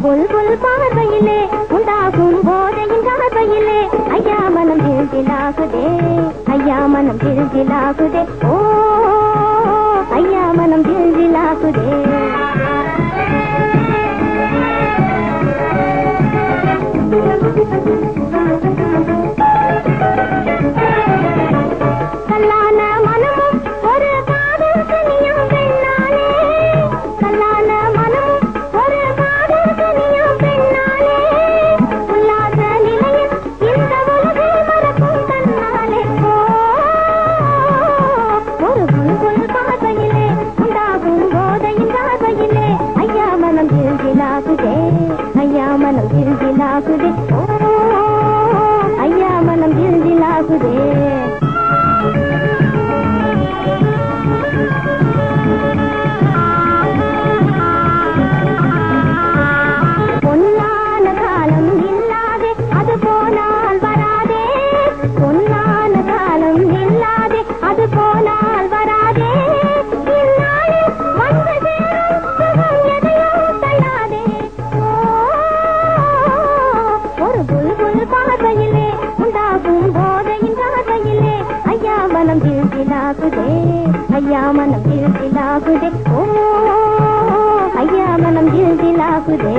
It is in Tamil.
புல்புல் பார்வையிலே உண்டாகும் போதையின் பார்வையிலே ஐயா மனம் திருந்திலாகுதே ஐயா மனம் திருந்திலாகுதே ஓ ஐயா மனம் திருந்திலாகுதே கல்லான மனமும் ஒரு காதல் கனியும் பெண்ணாலே கல்லான மனமும் ஒரு காதல் கனியும் பெண்ணாலே உல்லாச நிலையில் இந்த உலகை மறக்கும் தன்னாலே ஓ ஒரு புல்புல் பார்வையிலே உண்டாகும் போதையின் பார்வையிலே ஐயா மனம் திருந்திலாகுதே ஐயா மனம் திருந்திலாகுதே ஓ ஐயா மனம் திருந்திலாகுதே பொன்னான காலம் இல்லாதே அது போனால் வராதே பொன்னான காலம் இல்லாதே அது போனால் வராதே இந்நாளில் வந்து சேரும் சுகம் எதையும் தள்ளாதே ஓ, ஒரு புல்புல் பார்வையிலே உண்டாகும் போதையின் பார்வையிலே ஐயா மனம் திருத்திலாகுதே ஐயா மனம் திருத்திலாகுதே ஓ ஐயா மனம் திருத்திலாகுதே